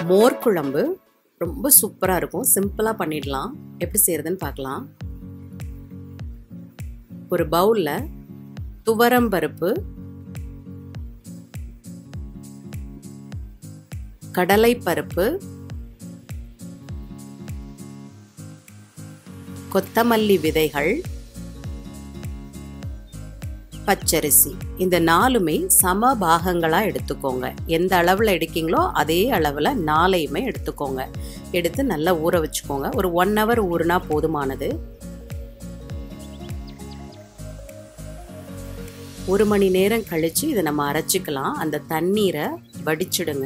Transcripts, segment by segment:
மோர் குழம்பு ரொம்ப சூப்பராக இருக்கும் சிம்பிளாக பண்ணிடலாம் எப்படி செய்கிறதுன்னு பார்க்கலாம் ஒரு பவுலில் துவரம்பருப்பு கடலைப்பருப்பு கொத்தமல்லி விதைகள் பச்சரிசி இந்த நாலுமே சம பாகங்களாக எடுத்துக்கோங்க எந்த அளவில் எடுக்கீங்களோ அதே அளவில் நாளையுமே எடுத்துக்கோங்க எடுத்து நல்லா ஊற வச்சுக்கோங்க ஒரு ஒன் ஹவர் ஊறுனா போதுமானது ஒரு மணி நேரம் கழித்து இதை நம்ம அரைச்சிக்கலாம் அந்த தண்ணீரை வடிச்சிடுங்க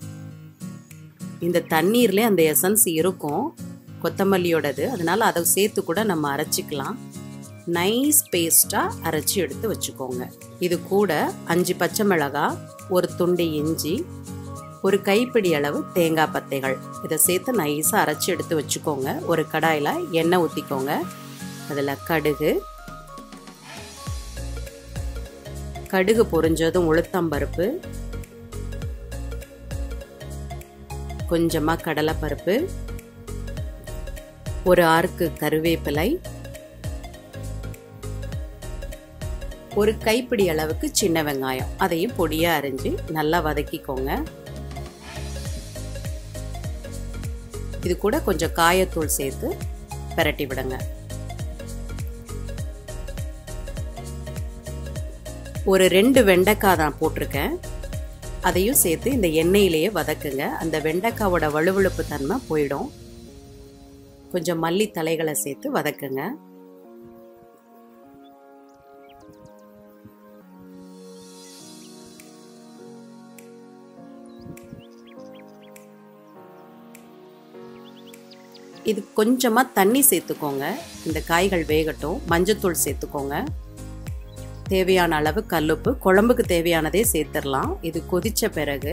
இந்த தண்ணீர்லேயே அந்த எசன்ஸ் இருக்கும் கொத்தமல்லியோடது அதனால் அதை சேர்த்து கூட நம்ம அரைச்சிக்கலாம் நைஸ் பேஸ்ட்டாக அரைச்சி எடுத்து வச்சுக்கோங்க இது கூட அஞ்சு பச்சை மிளகாய் ஒரு துண்டு இஞ்சி ஒரு கைப்பிடி அளவு தேங்காய் பத்தைகள் இதை சேர்த்து நைஸாக அரைச்சி எடுத்து வச்சுக்கோங்க ஒரு கடாயில் எண்ணெய் ஊற்றிக்கோங்க அதில் கடுகு கடுகு பொரிஞ்சதும் உளுத்தம்பருப்பு கொஞ்சமாக கடலைப்பருப்பு ஒரு ஆறுக்கு கருவேப்பிலை ஒரு கைப்பிடி அளவுக்கு சின்ன வெங்காயம் அதையும் பொடியாக அரிஞ்சு நல்லா வதக்கிக்கோங்க இது கூட கொஞ்சம் காயத்தூள் சேர்த்து பிரட்டி விடுங்க ஒரு ரெண்டு வெண்டைக்காய் தான் போட்டிருக்கேன் அதையும் சேர்த்து இந்த எண்ணெயிலேயே வதக்குங்க அந்த வெண்டைக்காவோட வலுவழுப்பு தன்மை போயிடும் கொஞ்சம் மல்லி தலைகளை சேர்த்து வதக்குங்க இது கொஞ்சமாக தண்ணி சேர்த்துக்கோங்க இந்த காய்கள் வேகட்டும் மஞ்சத்தூள் சேர்த்துக்கோங்க தேவையான அளவு கல்லுப்பு குழம்புக்கு தேவையானதே சேர்த்துடலாம் இது கொதித்த பிறகு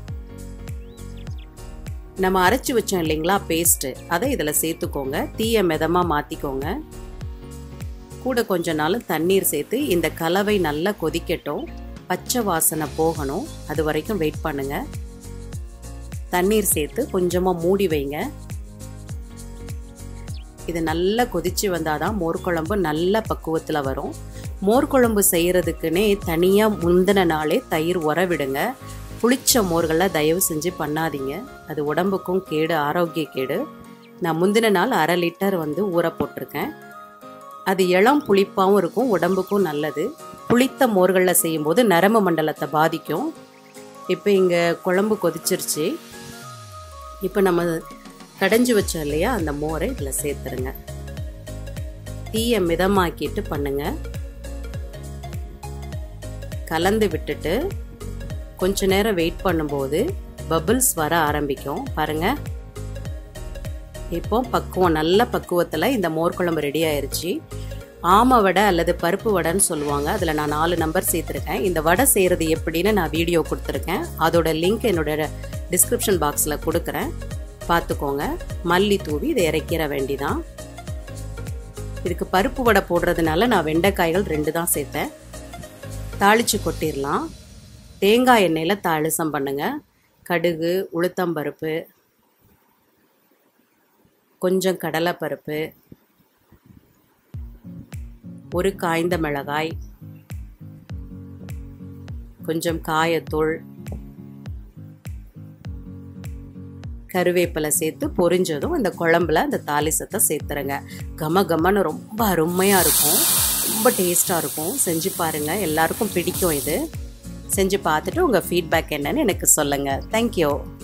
நம்ம அரைச்சி வச்சோம் இல்லைங்களா பேஸ்ட்டு அதை இதில் சேர்த்துக்கோங்க தீய மிதமாக மாற்றிக்கோங்க கூட கொஞ்ச நாள் தண்ணீர் சேர்த்து இந்த கலவை நல்லா கொதிக்கட்டும் பச்சை வாசனை போகணும் அது வரைக்கும் வெயிட் பண்ணுங்க தண்ணீர் சேர்த்து கொஞ்சமாக மூடி வைங்க இது நல்லா கொதிச்சு வந்தால் தான் மோர் குழம்பு நல்ல பக்குவத்தில் வரும் மோர் குழம்பு செய்கிறதுக்குன்னே தனியாக முந்தின நாளே தயிர் உர விடுங்க புளிச்ச மோர்களை தயவு செஞ்சு பண்ணாதீங்க அது உடம்புக்கும் கேடு ஆரோக்கிய கேடு நான் முந்தின நாள் அரை லிட்டர் வந்து ஊற போட்டிருக்கேன் அது இளம் புளிப்பாகவும் இருக்கும் உடம்புக்கும் நல்லது புளித்த மோர்களில் செய்யும்போது நரம்பு மண்டலத்தை பாதிக்கும் இப்போ இங்கே குழம்பு கொதிச்சிருச்சு இப்போ நம்ம கடைஞ்சி வச்சோம் இல்லையா அந்த மோரை இதில் சேர்த்துருங்க தீயை மிதமாக்கிட்டு பண்ணுங்க கலந்து விட்டுட்டு கொஞ்ச நேரம் வெயிட் பண்ணும்போது பபிள்ஸ் வர ஆரம்பிக்கும் பாருங்க இப்போ பக்குவம் நல்ல பக்குவத்தில் இந்த மோர் குழம்பு ரெடி ஆயிருச்சு ஆம வடை அல்லது பருப்பு வடைன்னு சொல்லுவாங்க அதில் நான் நாலு நம்பர் சேர்த்துருக்கேன் இந்த வடை செய்கிறது எப்படின்னு நான் வீடியோ கொடுத்துருக்கேன் அதோட லிங்க் என்னோட டிஸ்கிரிப்ஷன் பாக்ஸில் கொடுக்குறேன் பார்த்துக்கோங்க மல்லி தூவி இதை இறக்கிற வேண்டிதான் இதுக்கு பருப்பு வடை போடுறதுனால நான் வெண்டைக்காய்கள் ரெண்டு தான் சேர்த்தேன் தாளித்து கொட்டிடலாம் தேங்காய் எண்ணெயில் தாளிசம் பண்ணுங்க கடுகு உளுத்தம்பருப்பு கொஞ்சம் கடலைப்பருப்பு ஒரு காய்ந்த மிளகாய் கொஞ்சம் காயத்தூள் கருவேப்பிலை சேர்த்து பொரிஞ்சதும் இந்த குழம்புல அந்த தாலிசத்தை சேர்த்துருங்க கம கமன்னு ரொம்ப அருமையாக இருக்கும் ரொம்ப டேஸ்ட்டாக இருக்கும் செஞ்சு பாருங்கள் எல்லாருக்கும் பிடிக்கும் இது செஞ்சு பார்த்துட்டு உங்கள் ஃபீட்பேக் என்னன்னு எனக்கு சொல்லுங்கள் தேங்க்யூ